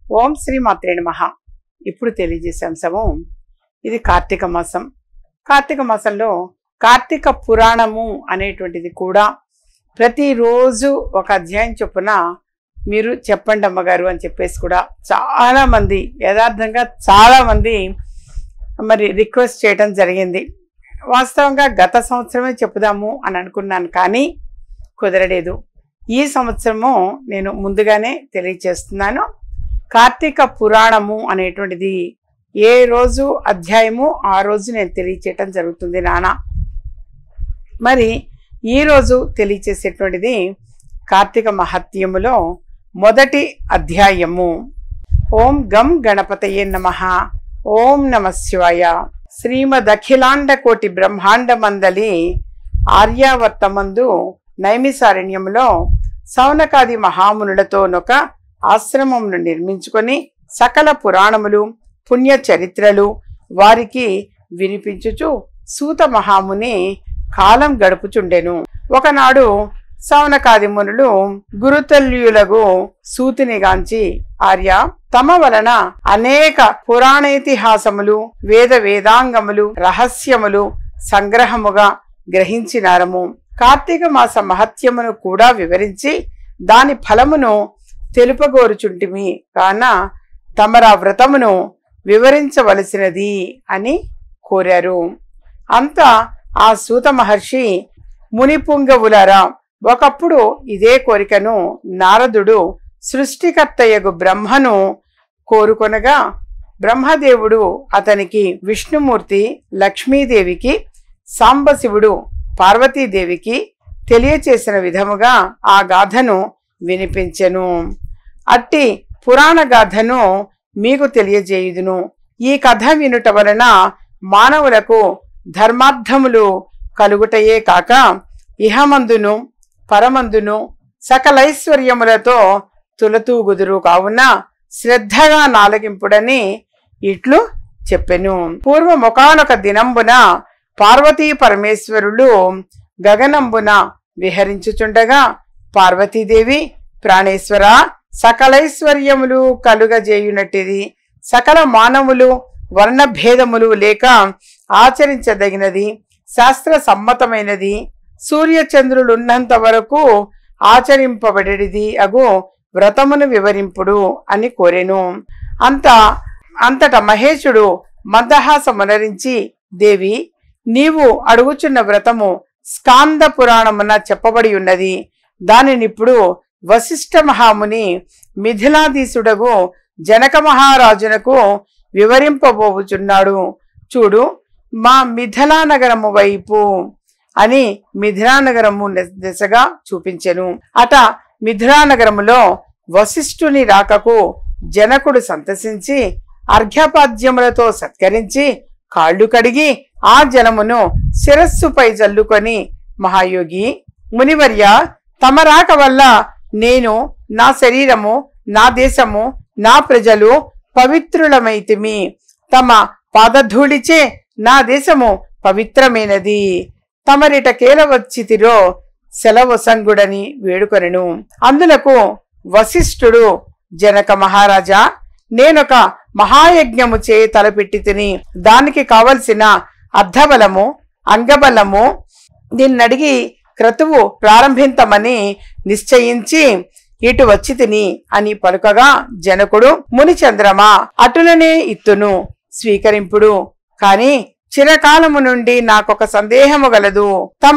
ఓం శ్రీ మాత్రే నమః ఇప్పుడు తెలియజేసే అంశము ఇది కార్తీక మాసం కార్తీక మాసంలో కార్తీక పురాణము అనేటువంటిది కూడా ప్రతిరోజు ఒక అధ్యాయం చొప్పున మీరు చెప్పండి అమ్మగారు అని చెప్పేసి కూడా చాలా మంది యథార్థంగా చాలా మంది మరి రిక్వెస్ట్ చేయడం జరిగింది వాస్తవంగా గత సంవత్సరమే చెప్పుదాము అని అనుకున్నాను కానీ కుదరలేదు ఈ సంవత్సరము నేను ముందుగానే తెలియచేస్తున్నాను కార్తీక పురాణము అనేటువంటిది ఏ రోజు అధ్యాయము ఆ రోజు నేను తెలియచేయటం జరుగుతుంది నాన్న మరి ఈరోజు తెలియచేసేటువంటిది కార్తీక మహత్యములో మొదటి అధ్యాయము ఓం గం గణపతయే నమ ఓం నమ శివాయ శ్రీమద్ అఖిలాండ కోటి బ్రహ్మాండ మందలి ఆర్యావర్తమందు నైమిసారణ్యంలో సౌనకాది మహామునులతోనొక ఆశ్రమమును నిర్మించుకొని సకల పురాణములు పుణ్య చరిత్రలు వారికి వినిపించుచు సూత మహాముని కాలం గడుపుచుండెను ఒకనాడు సౌనకాది మునులు గురుతల్యులకు సూతినిగాంచి ఆర్య తమ వలన అనేక పురాణేతిహాసములు వేద వేదాంగములు రహస్యములు సంగ్రహముగా గ్రహించినారము కార్తీక మాస మహత్యమును కూడా వివరించి దాని ఫలమును తెలుపగోరుచుంటిమి కాన తమరా వ్రతమును వివరించవలసినది అని కోరారు అంతా ఆ సూత మహర్షి మునిపుంగవులారా ఒకప్పుడు ఇదే కోరికను నారదుడు సృష్టికర్తయగు బ్రహ్మను కోరుకొనగా బ్రహ్మదేవుడు అతనికి విష్ణుమూర్తి లక్ష్మీదేవికి సాంబశివుడు పార్వతీదేవికి తెలియచేసిన విధముగా ఆ గాథను వినిపించెను అట్టి పురాణ గాథను మీకు తెలియజేయుదును ఈ కథ వినుట వలన మానవులకు ధర్మార్థములు కలుగుటయే కాక ఇహమందును పరమందును సకలైశ్వర్యములతో తులతూగుదురు కావున శ్రద్ధగా నాలగింపుడని ఇట్లు చెప్పెను పూర్వముఖానొక దినంబున పార్వతీ పరమేశ్వరులు గగనంబున విహరించుచుండగా పార్వతీదేవి ప్రాణేశ్వర సకలైశ్వర్యములు కలుగజేయునట్టిది సకల మానవులు వర్ణభేదములు లేక ఆచరించదగినది శాస్త్ర సమ్మతమైనది సూర్యచంద్రులున్నంత వరకు ఆచరింపబడేది అగు వ్రతమును వివరింపుడు అని కోరెను అంత అంతట మహేశుడు మందహాసమునరించి దేవి నీవు అడుగుచున్న వ్రతము స్కాంద పురాణమున చెప్పబడి ఉన్నది దానినిప్పుడు వశిష్ఠ మహాముని మిథిలాధీసుడగు జనక మహారాజునకు వివరింపబోచున్నాడు చూడు మా మిథిలా నగరము వైపు అని మిథిలా నగరము దిశగా చూపించెను అట మిథిలా నగరములో వశిష్ఠుని రాకకు జనకుడు సంతసించి అర్ఘ్యపాద్యములతో సత్కరించి కాళ్ళు కడిగి ఆ జలమును శిరస్సుపై జల్లుకొని మహాయోగి మునివర్య తమ రాక వల్ల నేను నా శరీరము నా దేశము నా ప్రజలు పవిత్రులమైతిమి తమ పాదధూళిచే నా దేశము పవిత్రమైనది తమరిట కేలవచ్చితిరో సెలవసంగుడని వేడుకొనెను అందులకు వశిష్ఠుడు జనక మహారాజా నేనొక మహాయజ్ఞము చే తలపెట్టి తిని దానికి కావలసిన అర్ధబలము అంగబలము నిన్నడిగి క్రతువు ప్రారంభింతమని నిశ్చయించి ఇటు వచ్చి తిని అని పలుకగా జనకుడు ముని చంద్రమా అటులనే ఇత్తును స్వీకరింపుడు కాని చిరకాలము నుండి నాకొక సందేహము గలదు తమ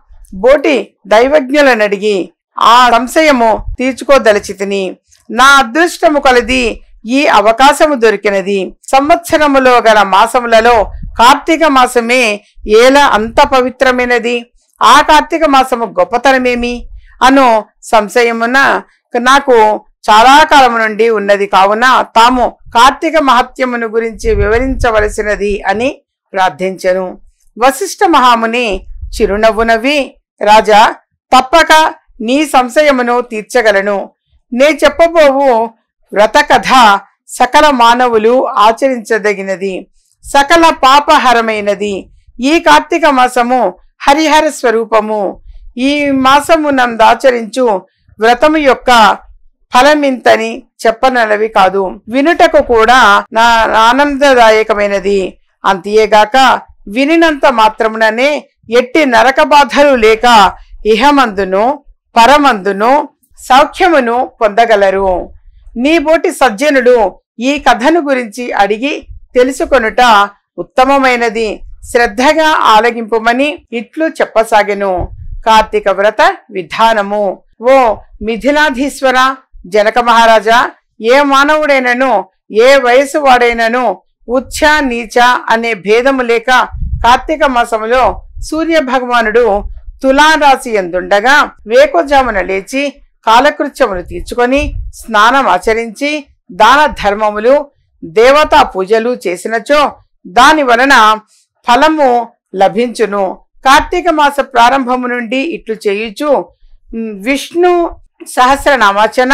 బోటి దైవజ్ఞులనడిగి ఆ సంశయము తీర్చుకోదలచితిని నా అదృష్టము కొలది ఈ అవకాశము దొరికినది సంవత్సరములో గల మాసములలో కార్తీక మాసమే ఏలా అంత పవిత్రమైనది ఆ కార్తీక మాసము గొప్పతనమేమి అను సంశయమున నాకు చాలా కాలము నుండి ఉన్నది కావున తాము కార్తీక మహత్యమును గురించి వివరించవలసినది అని ప్రార్థించెను వశిష్ఠ మహాముని చిరునవ్వు నవ్వి రాజా తప్పక నీ సంశయమును తీర్చగలను నే చెప్పబోవు వ్రతకథ సకల మానవులు ఆచరించదగినది సకల పాపహరమైనది ఈ కార్తీక మాసము హరిహర స్వరూపము ఈ మాసము నందాచరించు వ్రతము యొక్క ఫలమింతని చెప్పనలవి కాదు వినుటకు కూడా నా ఆనందదాయకమైనది అంతేగాక వినినంత మాత్రముననే ఎట్టి నరక బాధలు లేక ఇహమందును పరమందును సౌఖ్యమును పొందగలరు నీబోటి సజ్జనుడు ఈ కథను గురించి అడిగి తెలుసుకొనుట ఉత్తమమైనది శ్రద్ధగా ఆలగింపుమని ఇట్లు చెప్పసాగెను కార్తీక వ్రత విధానము ఓ మిథిలాధీశ్వర జనక మహారాజా ఏ మానవుడైనను ఏ వయసు వాడైనను ఉచ్చ నీచ అనే భేదము లేక కార్తీక మాసములో సూర్య భగవానుడు తులారాశి ఎందుండగా వేకోజామున లేచి కాలకృత్యములు తీర్చుకొని స్నానం ఆచరించి దాన ధర్మములు దేవతా పూజలు చేసినచో దాని వలన ఫలము లభించును కార్తీక మాస ప్రారంభము నుండి ఇట్లు చేయుచు ఉమ్, విష్ణు సహస్రనామాచన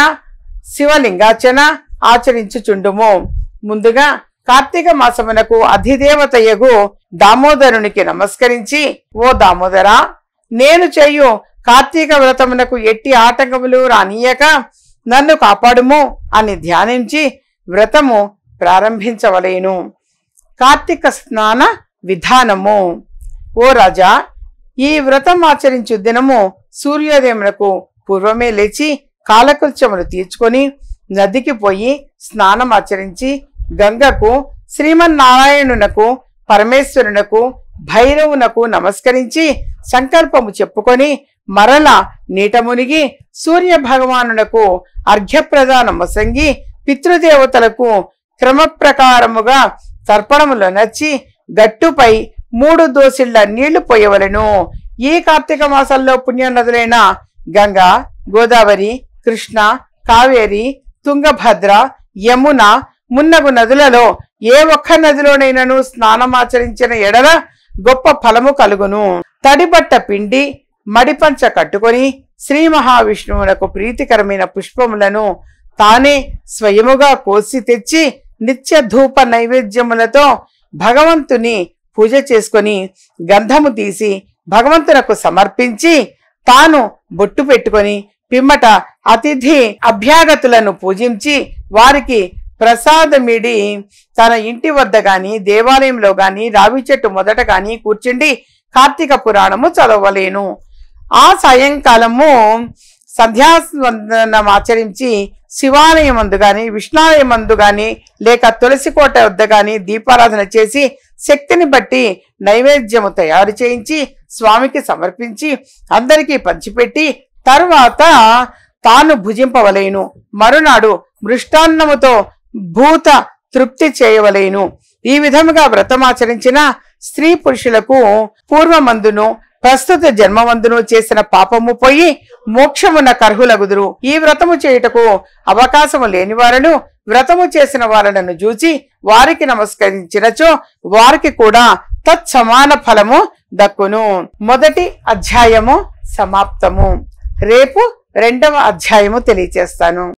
శివలింగాచన ఆచరించుచుండుము ముందుగా కార్తీక మాసమునకు అధిదేవతయగు దామోదరునికి నమస్కరించి ఓ దామోదరా నేను చేయు కార్తీక వ్రతమునకు ఎట్టి ఆటంకములు రానీయక నన్ను కాపాడుము అని ధ్యానించి వ్రతము ప్రారంభించవలేను కార్తీక స్నాన విధానము ఓ రాజా ఈ వ్రతం ఆచరించు దినము సూర్యోదయమునకు పూర్వమే లేచి కాలకృత్యములు తీర్చుకొని నదికి పోయి స్నానం ఆచరించి గంగకు శ్రీమన్నారాయణునకు పరమేశ్వరునకు భైరవునకు నమస్కరించి సంకల్పము చెప్పుకొని మరల నీట మునిగి సూర్య భగవానునకు అర్ఘ్యప్రదానము సంగి పితృదేవతలకు క్రమప్రకారముగా తర్పణములో నచ్చి గట్టుపై మూడు దోసిళ్ల నీళ్లు పోయవలెను ఈ కార్తీక మాసంలో పుణ్య నదులైన గంగా గోదావరి కృష్ణ కావేరి తుంగభద్ర యమున మున్నగు నదులలో ఏ ఒక్క నదిలోనైనను స్నానమాచరించిన ఎడల గొప్ప ఫలము కలుగును తడిబట్ట పిండి మడిపంచ కట్టుకొని శ్రీ మహావిష్ణువునకు ప్రీతికరమైన పుష్పములను తానే స్వయముగా కోసి తెచ్చి నిత్య ధూప నైవేద్యములతో భగవంతుని పూజ చేసుకొని గంధము తీసి భగవంతునకు సమర్పించి తాను బొట్టు పెట్టుకొని పిమ్మట అతిథి అభ్యాగతులను పూజించి వారికి ప్రసాదమిడి తన ఇంటి వద్ద గాని దేవాలయంలో గాని రావి చెట్టు మొదట గాని కూర్చుండి కార్తీక పురాణము చదవలేను ఆ సాయంకాలము సంధ్యావందనం ఆచరించి శివాలయమందు గాని విష్ణాలయమందు గాని లేక తులసి కోట వద్ద గాని దీపారాధన చేసి శక్తిని బట్టి నైవేద్యము తయారు చేయించి స్వామికి సమర్పించి అందరికీ పంచిపెట్టి తరువాత తాను భుజింపవలేను మరునాడు మృష్టాన్నముతో భూత తృప్తి చేయవలేను ఈ విధముగా వ్రతమాచరించిన స్త్రీ పురుషులకు పూర్వమందును ప్రస్తుత జన్మమందును చేసిన పాపము పోయి మోక్షమున కర్హులగుదురు ఈ వ్రతము చేయుటకు అవకాశము లేని వారను వ్రతము చేసిన వారలను చూచి వారికి నమస్కరించినచో వారికి కూడా తత్సమాన ఫలము దక్కును మొదటి అధ్యాయము సమాప్తము రేపు రెండవ అధ్యాయము తెలియచేస్తాను